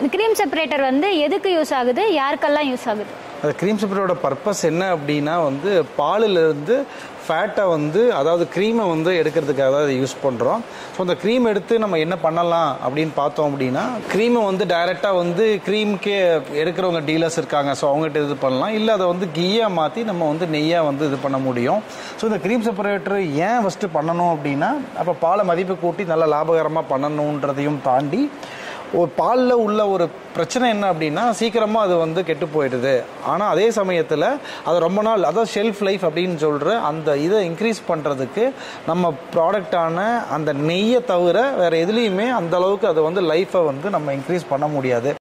இந்த cream separator வந்து எதுக்கு யூஸ் ஆகுது யாருக்கெல்லாம் யூஸ் ஆகுது அந்த க்ரீம் செப்பரேட்டரோட பர்பஸ் என்ன அப்படின்னா வந்து பாலிலிருந்து ஃபேட்டை வந்து அதாவது க்ரீமை வந்து எடுக்கிறதுக்காக தான் அதை யூஸ் பண்ணுறோம் ஸோ அந்த க்ரீம் எடுத்து நம்ம என்ன பண்ணலாம் அப்படின்னு பார்த்தோம் அப்படின்னா க்ரீமை வந்து டைரெக்டாக வந்து க்ரீமுக்கே எடுக்கிறவங்க டீலர்ஸ் இருக்காங்க ஸோ அவங்ககிட்ட இது பண்ணலாம் இல்லை அதை வந்து கீயாக மாற்றி நம்ம வந்து நெய்யாக வந்து இது பண்ண முடியும் ஸோ இந்த க்ரீம் செப்பரேட்டர் ஏன் ஃபஸ்ட்டு பண்ணணும் அப்படின்னா அப்போ பாலை மதிப்பு கூட்டி நல்லா லாபகரமாக பண்ணணுன்றதையும் தாண்டி ஒரு பாலில் உள்ள ஒரு பிரச்சனை என்ன அப்படின்னா சீக்கிரமாக அது வந்து கெட்டு போயிடுது ஆனால் அதே சமயத்தில் அது ரொம்ப நாள் அதாவது ஷெல்ஃப் லைஃப் அப்படின்னு சொல்கிற அந்த இதை இன்க்ரீஸ் பண்ணுறதுக்கு நம்ம ப்ராடக்டான அந்த நெய்யை தவிர வேறு எதுலேயுமே அந்த அளவுக்கு அதை வந்து லைஃப்பை வந்து நம்ம இன்க்ரீஸ் பண்ண முடியாது